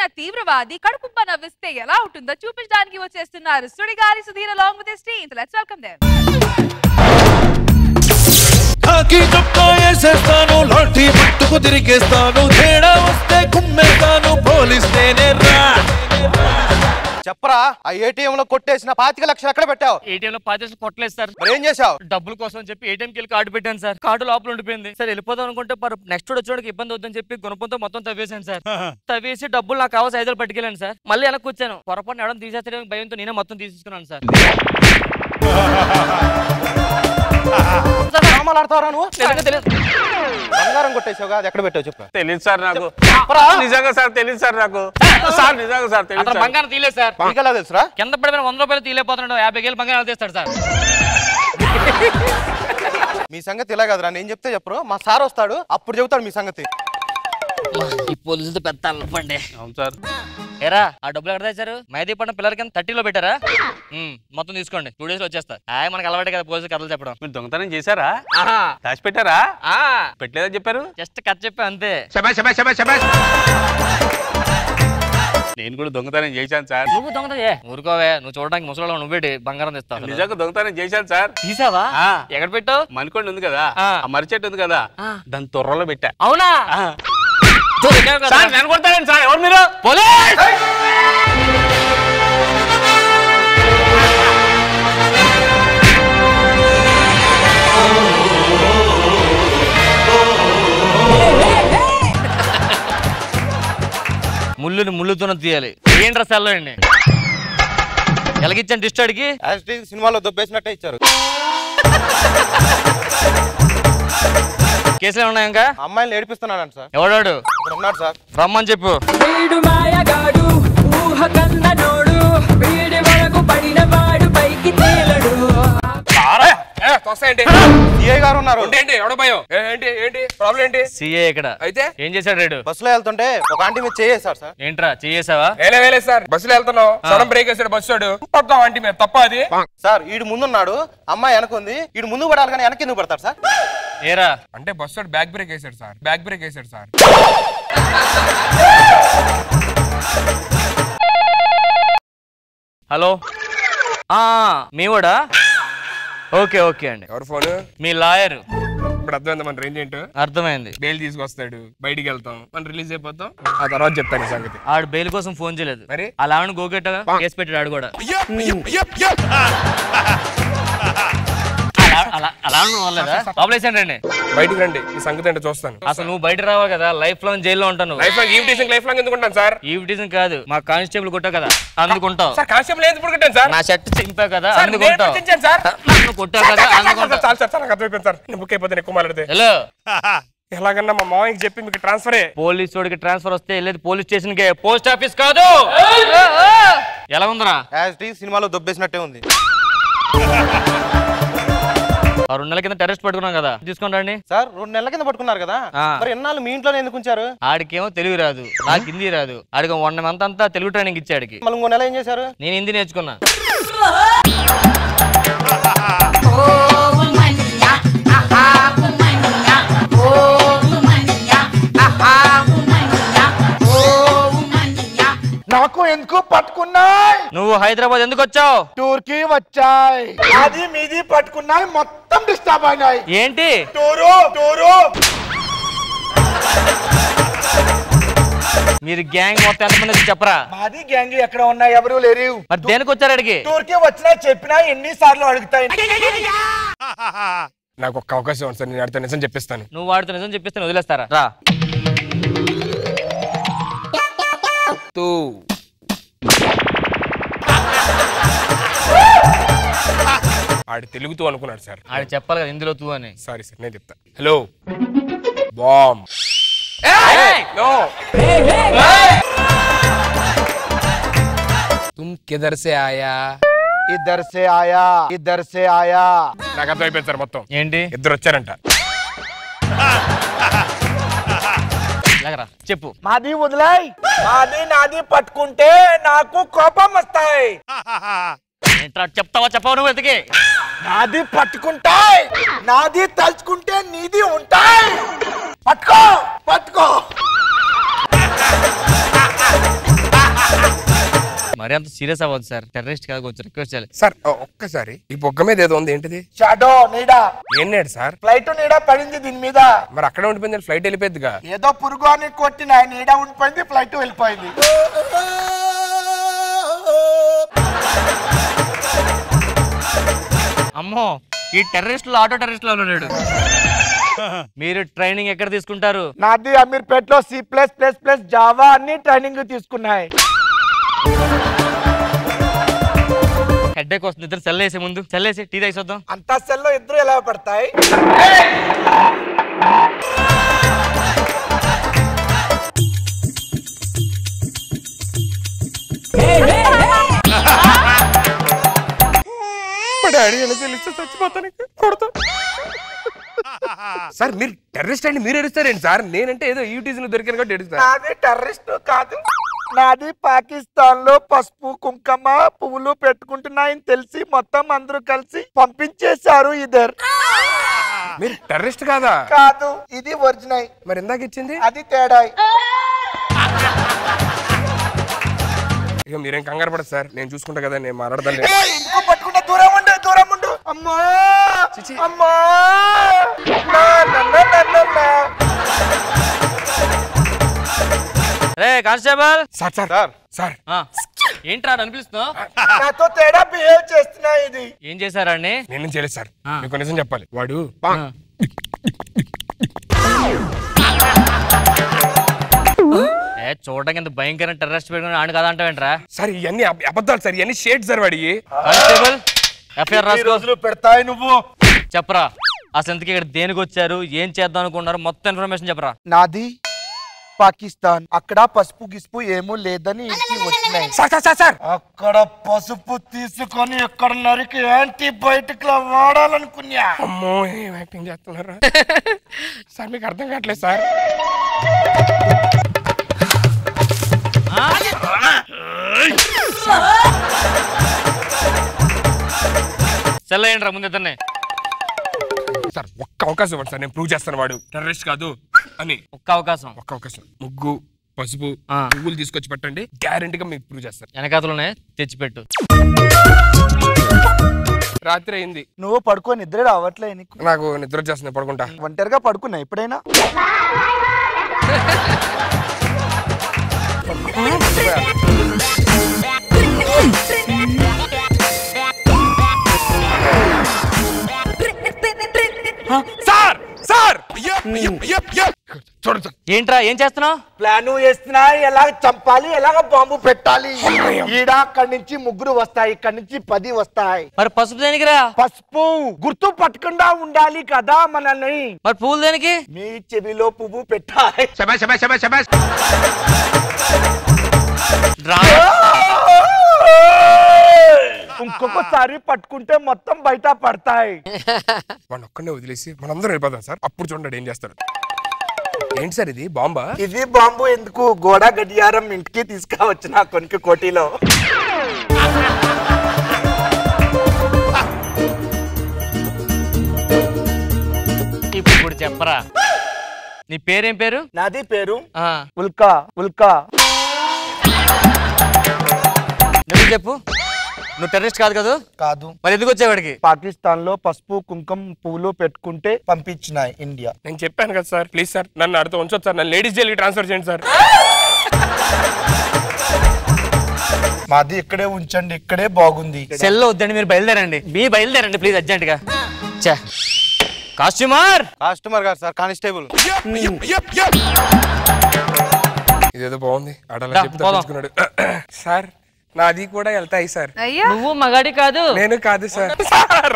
అయిన తీవ్రవాది కడుపుబ్బ నవ్విస్తే ఎలా ఉంటుందో చూపించడానికి వచ్చేస్తున్నారు Sudigali Sudheer along with his team let's welcome them కాకి చొక్కా వేసేస్తాను లాఠీ పట్టుకు తిరిగేస్తాను తేడా వస్తే కుమ్మేస్తాను పోలీస్తేనే రా చెప్పరా ఆ ఏటీఎం లో కొట్టేసిన పాతిక లక్షలు ఎక్కడ పెట్టావు ఏటీఎం లో పాచేసి కొట్టలేదు సార్ మరి ఏం చేసావు డబ్బుల కోసం అని చెప్పి ఏటీఎం కి వెళ్ళి కార్డు పెట్టాను సార్ కార్డు లోపల ఉండిపోయింది సార్ వెళ్ళిపోదాం అనుకుంటే మరి నెక్స్ట్ వచ్చేవాడికి ఇబ్బంది అవుతుందని చెప్పి గుణపంతో మొత్తం తవ్వేశాను సార్ తవ్వేసి డబ్బులు నాకు కావాల్సిన ఐదు పట్టుకెళ్ళాను సార్ మళ్ళీ వెనక్కి వచ్చాను పొరపాటు ఎవడం తీసేస్తాడని భయంతో నేనే మొత్తం తీసేసుకున్నాను సార్ డ్రామాలు ఆడతావరా నువ్వు నిజంగా తెలియదు బంగారం కొట్టేసావు అది ఎక్కడ పెట్టావు చెప్పు తెలియదు సార్ నాకు నిజంగా సార్ తెలియదు సార్ నాకు సార్ నిజంగా సార్ తెలియదు అతను సార్. బంగారం తీయలేదు సార్ నీకెలా తెలుసురా కింద పడిపోయిన వంద రూపాయలు తీయలేకపోతున్నాడు యాభై వేలు బంగారం తీస్తాడు సార్ మీ సంగతి ఇలా కదరా నేను చెప్తే చెప్పరు మా సార్ వస్తాడు అప్పుడు చెబుతాడు మీ సంగతి ఈ పోలీసులతో పెద్ద అల్పండి అవును సార్ ఏరా ఆ డబ్బులు ఎక్కడ తెచ్చారు మైదీ పడిన పిల్లల కింద థర్టీలో పెట్టారా ఉమ్, మొత్తం తీసుకోండి టూ డేస్ లో వచ్చేస్తా ఆయ్ మనకి అలవాటే కదా పోలీసు కథలు చెప్పడం మీరు దొంగతనం చేశారా ఆహా దాచి పెట్టారా ఆ పెట్టలేదని చెప్పారు జస్ట్ కథ చెప్పా అంతే నేను కూడా దొంగతనం చేశాను సార్ నువ్వు దొంగత ఏ ఊరుకోవే నువ్వు చూడడానికి ముసలిలో నువ్వేటి బంగారం తెస్తావు నిజంగా దొంగతనం చేశాను సార్ తీసావా ఆ. ఎక్కడ పెట్టావు మణికొండ ఉంది కదా ఆ. ఆ మర్రి చెట్టు ఉంది కదా ఆ. దాని తొర్రలో పెట్టా అవునా ఆ. దొరికావు కదా. సార్ నేను కొడతానండి సార్ ఎవరు మీరు పోలీస్ ముళ్ళుని ముళ్ళుతోనే తీయాలి ఏంట్రా సెల్లో అండి ఎలాగిచ్చాను డిస్టార్డ్కి యాజ్ ఇట్ ఈజ్ సినిమాలో దొబ్బేసినట్టే ఇచ్చారు కేసులు ఉన్నాయి ఇంకా అమ్మాయిని ఏడిపిస్తున్నాడంట సార్ ఎవడాడు ఇక్కడ ఉన్నాడు సార్ రమ్మని చెప్పు వీడు మాయగాడు ఊహ కన్ననోడు వీడి వరకు పడిన వాడు పైకి తేలడు తొస్తాయండి సిఐ గారు ఉన్నారు ఏంటి ఎవడ భయం ఏ, ఏంటి ఏంటి ప్రాబ్లం ఏంటి సీఏ ఇక్కడ అయితే ఏం చేశాడు రేడు బస్సులో వెళ్తుంటే ఒక ఆంటీ మీద చేయేశారు సార్ ఏంట్రా చేసావా వేలే వేలే సార్ బస్సులో వెళ్తున్నాం సడన్ బ్రేక్ వేసాడు బస్సు వాడు పడతాం ఆంటీ మీద తప్ప అది సార్ ఈడు ముందున్నాడు అమ్మాయి వెనకుంది ఈడు ముందు పడాలి కానీ వెనక్కి ఎందుకు పడతారు సార్ ఏరా అంటే బస్సు వాడు బ్యాక్ బ్రేక్ వేసాడు సార్ బ్యాక్ బ్రేక్ వేసాడు సార్ హలో ఆ మీవాడా ఓకే ఓకే అండి ఎవరు ఫోన్ మీ లాయర్ ఇప్పుడు అర్థమైంది మన రేంజ్ ఏంటో అర్థమైంది బెయిల్ తీసుకొస్తాడు బయటికి వెళ్తాం మనం రిలీజ్ అయిపోతాం ఆ తర్వాత చెప్తాను ఈ సంగతి ఆడు బెయిల్ కోసం ఫోన్ చేయలేదు మరి? అలా ఆవిడ గోగెట్టగా కేసు పెట్టాడు ఆడు కూడా అలా- అలా అలా అనలేదా? లోపల వేసాను రండి బయటికి రండి ఈ సంగతి ఏంటో చూస్తాను అసలు నువ్వు బయట రావా కదా లైఫ్ లాంగ్ జైల్లో ఉంటాను life long eve teasing life long ఎందుకుంటాను సార్ ఈవిటీజన్ కాదు మా కానిస్టేబుల్ కొట్టావు కదా అందుకుంటావు సార్ కాన్స్టేబుల్ ఎందుకు పుట్టుకుంటాను సార్ నా షర్ట్ చింపావు కదా సార్, నేను అందుకుంటావు గుర్తించాను సార్. నన్ను కొట్టావు కదా అందుకుంటావు చాలు సార్ చాలా నాకు అర్థమైపోయింది సార్ నేను బుక్ అయిపోతాను ఎక్కువ మాట్లాడితే హలో ఎలాగన్నా మా మామయ్యకి చెప్పి మీకు ట్రాన్స్ఫరే పోలీస్ వాడికి ట్రాన్స్ఫర్ వస్తే వెళ్ళేది పోలీస్ స్టేషన్ కే పోస్ట్ ఆఫీస్ కాదు ఎలా ఉందిరా యాజ్ ఇట్ ఈజ్ సినిమాలో దొబ్బేసినట్టే ఉంది ఆ రెండు నెలల కింద టెరెస్ట్ పట్టుకున్నాం కదా తీసుకొని రండి సార్ రెండు నెలల కింద పట్టుకున్నారు కదా ఆ. మరి ఎన్నాళ్ళు మీ ఇంట్లోనే ఎందుకు ఉంచారు ఆడికేమో తెలుగు రాదు నాకు హిందీ రాదు ఆడికి వన్ మంత్ అంతా తెలుగు ట్రైనింగ్ ఇచ్చాడికి మళ్ళీ ఇంకో నెల ఏం చేశారు నేను హిందీ నేర్చుకున్నా నాకు ఎందుకు పట్టుకున్నాయి నువ్వు హైదరాబాద్ ఎందుకు వచ్చావు టూర్ కి వచ్చాయి అది మీది పట్టుకున్నాయి మొత్తం డిస్టర్బ్ అయినాయి ఏంటి టూరు టూరు మీరు గ్యాంగ్ మొత్తం ఎంతమంది వచ్చి చెప్పరా మాది గ్యాంగ్ ఎక్కడ ఉన్నాయి ఎవరు లేరు మరి దేనికి వచ్చారు అడిగి టూర్ కి వచ్చినా చెప్పినా ఎన్ని సార్లు అడుగుతాయి నాకు ఒక్క అవకాశం ఉంది సార్ నేను అడితే నిజం చెప్పిస్తాను నువ్వు వాడితో నిజం చెప్పిస్తే వదిలేస్తారా రా తూ ఆడు తెలుగుతూ అనుకున్నాడు సార్ ఆడు చెప్పాలి కదా ఇందులో తూ అని సారీ సార్ నేను చెప్తా హలో బామ్ नो तुम किधर से आया ఇద్దరు సే ఆయా ఇద్దరు సే ఆయా నాకు అర్థమైపోయింది సార్ మొత్తం ఏంటి ఇద్దరు వచ్చారంట ఇలాగరా చెప్పు మాది వదిలాయి మాది నాది పట్టుకుంటే నాకు కోపం వస్తాయి ఏంట్రా చెప్తావా చెప్పావు నువ్వు ఎతికి నాది పట్టుకుంటాయి నాది తలుచుకుంటే నీది ఉంటాయి పట్టుకో పట్టుకో మరి అంత సీరియస్ అవ్వదు సార్ టెర్రరిస్ట్ కాదు కొంచెం రిక్వెస్ట్ చేయాలి సార్ ఓ, ఒక్కసారి ఈ బొగ్గ మీద ఏదో ఉంది ఏంటిది షాడో నీడా ఏంటి సార్ ఫ్లైట్ నీడా పడింది దీని మీద మరి అక్కడ ఉండిపోయింది ఫ్లైట్ వెళ్ళిపోద్దిగా ఏదో పురుగు అని కొట్టిన నీడ ఉండిపోయింది ఫ్లైట్ వెళ్ళిపోయింది అమ్మో ఈ టెర్రరిస్టులు ఆటో టెర్రరిస్ట్ లో ఉన్నాడు మీరు ట్రైనింగ్ ఎక్కడ తీసుకుంటారు నాది అమీర్పేట్ లో C plus plus plus Java అన్ని ట్రైనింగ్ తీసుకున్నాయి హెడ్ ఎక్ వస్తుంది ఇద్దరు సెల్ వేసే ముందు సెల్ వేసి టీ తాగిసొద్దాం అంతా సెల్లో ఇద్దరు ఎలా పడతాయి మా డాడీ ఎలా తెలిస్తే చచ్చిపోతాను కొడతా సార్ మీరు టెర్రరిస్ట్ అండి మీరు ఎడుస్తారేంటి సార్ నేనంటే ఏదో యూటీసీ దొరికాను కాబట్టి ఎడుస్తా నాది టెర్రరిస్ట్ కాదు నాది పాకిస్తాన్ లో పసుపు కుంకుమ పువ్వులు పెట్టుకుంటున్నాయని తెలిసి మొత్తం అందరూ కలిసి పంపించేశారు ఇద్దరు మీరు టెర్రరిస్ట్ కాదా కాదు ఇది ఒరిజినల్ మరి ఇందాక ఇచ్చింది అది తేడా ఇక మీరేం కంగారు పడదు సార్ నేను చూసుకుంటా కదా నేను మాట్లాడదాను ఏయ్, ఇంకో పట్టుకుంటే దూరం ఉండు దూరం ఉండు అమ్మా చిచి. అమ్మా నా, నా, నా, నా, నా, నా. రే constable sir sir sir sir ఆ, ఏంట్రా అని అనిపిస్తున్నావు నాతో తేడా బిహేవ్ చేస్తున్నా ఇది ఏం చేశారండి నేనేం చేయలేదు సార్ ఆ. మీకు నిజం చెప్పాలి వాడు ఏ చూడడానికి ఎంత భయంకరమైన టెర్రరిస్ట్ పెట్టుకుని ఆడు కదా అంటావేంట్రా సార్ ఇవన్నీ అబ- అబద్ధాలు సార్ ఇవన్నీ షేడ్ సార్ వాడి కానిస్టేబుల్ ఎఫ్ఐఆర్ ఈ రాసుకో రోజులు పెడతాయి నువ్వు చెప్పరా అసలు ఇంతకీ ఇక్కడ దేనికి వచ్చారు ఏం చేద్దాం అనుకున్నారు మొత్తం ఇన్ఫర్మేషన్ చెప్పరా నాది పాకిస్తాన్ అక్కడ పసుపు గిసుపు ఏమూ లేదని ఇంటికి వచ్చినాయి సార్ సార్ సార్ సార్ అక్కడ పసుపు తీసుకొని ఎక్కడ నరికి యాంటీబయోటిక్ లో వాడాలనుకున్నా అమ్మో ఏం యాక్టింగ్ చేస్తున్నారా సార్ మీకు అర్థం కావట్లేదు సార్ సెల్ అయ్యండి రా ముందు ఇద్దరిని సార్ ఒక్క అవకాశం ఇవ్వండి సార్ నేను ప్రూవ్ చేస్తాను వాడు టెర్రరిస్ట్ కాదు అని ఒక్క అవకాశం ఒక్క అవకాశం ముగ్గు పసుపు ఆ. పువ్వులు తీసుకొచ్చి పెట్టండి గ్యారంటీగా మీకు ప్రూవ్ చేస్తాను వెనకాతలోనే తెచ్చిపెట్టు రాత్రి అయింది నువ్వు పడుకో నిద్ర రావట్లే నీకు నాకు నిద్ర వచ్చేస్తుంది పడుకుంటా ఒంటరిగా పడుకున్నా ఎప్పుడైనా సార్ సార్ అయ్యో, అయ్యో, అయ్యో, అయ్యో. చూడండి సార్ ఏంట్రా ఏం చేస్తున్నావు ప్లాన్ వేస్తున్నా ఎలా చంపాలి ఎలాగ బాంబు పెట్టాలి ఈడ అక్కడి నుంచి ముగ్గురు వస్తాయి ఇక్కడి నుంచి పది వస్తాయి మరి పసుపు దేనికిరా పసుపు గుర్తు పట్టకుండా ఉండాలి కదా మనల్ని మరి పువ్వులు దేనికి మీ చెవిలో పువ్వు పెట్టాలి డ్రా ఇంకొకసారి పట్టుకుంటే మొత్తం బయట పడతాయి వాడిని ఒక్కనే వదిలేసి మనందరం వెళ్ళిపోదాం సార్ అప్పుడు చూడండి ఏం చేస్తాడు ఏంటి సార్ ఇది బాంబా ఇది బాంబు ఎందుకు గోడ గడియారం ఇంటికి తీసుకువచ్చిన కొనికి కోటిలో ఇప్పుడు చెప్పరా నీ పేరేం పేరు నాది పేరు ఆ, ఉల్కా ఉల్కా నువ్వు చెప్పు నువ్వు టెర్రరిస్ట్ కాదు కదా కాదు మరి ఎందుకు వచ్చేవాడికి పాకిస్తాన్ లో పసుపు కుంకుమ పువ్వులు పెట్టుకుంటే పంపించినాయి ఇండియా నేను చెప్పాను కదా సార్ ప్లీజ్ సార్ నన్ను అడితో ఉంచొచ్చు సార్ నన్ను లేడీస్ జైలుకి ట్రాన్స్ఫర్ చేయండి సార్ మాది ఇక్కడే ఉంచండి ఇక్కడే బాగుంది సెల్లో వద్దండి మీరు బయలుదేరండి మీ బయలుదేరండి ప్లీజ్ అర్జెంట్ గా చా కాస్ట్యూమర్ కస్టమర్ గారు సార్ కానిస్టేబుల్ ఇదేదో బాగుంది ఆడలా దా, చెప్పి పోదాం. తప్పించుకున్నాడు సార్ నాది కూడా వెళ్తాయి సార్ అయ్యా నువ్వు మగాడి కాదు నేను కాదు సార్ సార్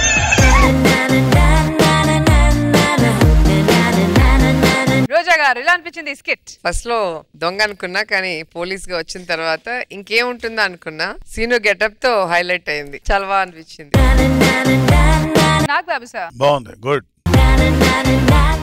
రోజా గారు ఇలా అనిపించింది ఈ స్కిట్ ఫస్ట్ లో దొంగ అనుకున్నా కానీ పోలీస్ గా వచ్చిన తర్వాత ఇంకేముంటుందో అనుకున్నా సీను గెటప్ తో హైలైట్ అయింది చాలా బాగా అనిపించింది నాకు బాబు సార్ బాగుంది గుడ్